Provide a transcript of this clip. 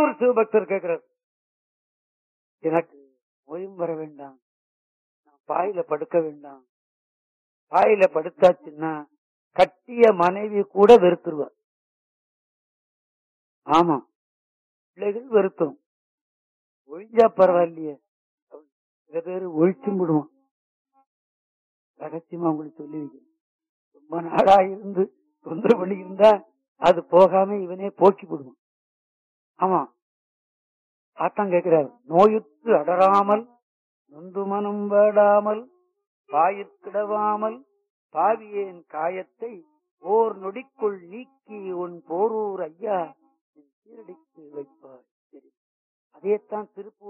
ஒரு சிவபக்தர் கேட்கிறார் எனக்கு ஓய்வும் வர வேண்டாம் நான் பாயில படுக்க வேண்டாம் பாயில படுத்தாச்சுன்னா கட்டிய மனைவி கூட வெறுத்துருவார் ஆமா பிள்ளைகள் வெறுத்தும் ஒழிஞ்சா பரவாயில்லையே சில பேர் ஒழிச்சும் விடுவான் ரகசியமா உங்களுக்கு சொல்லி வைக்கிறேன் ரொம்ப நாளா இருந்து தொந்தரவு பண்ணி இருந்தா அது போகாம இவனே போக்கி விடுவான் ஆமா ஆத்தான் கேட்கிறார் நோயுற்று அடராமல் நொந்து மனம் வேடாமல் பாயிற்கிடவாமல் பாவியேன் காயத்தை ஓர் நொடிக்குள் நீக்கி உன் போரூர் ஐயா என் சீரடிக்கு வைப்பாய் சரி அதைத்தான் திருப்பூர்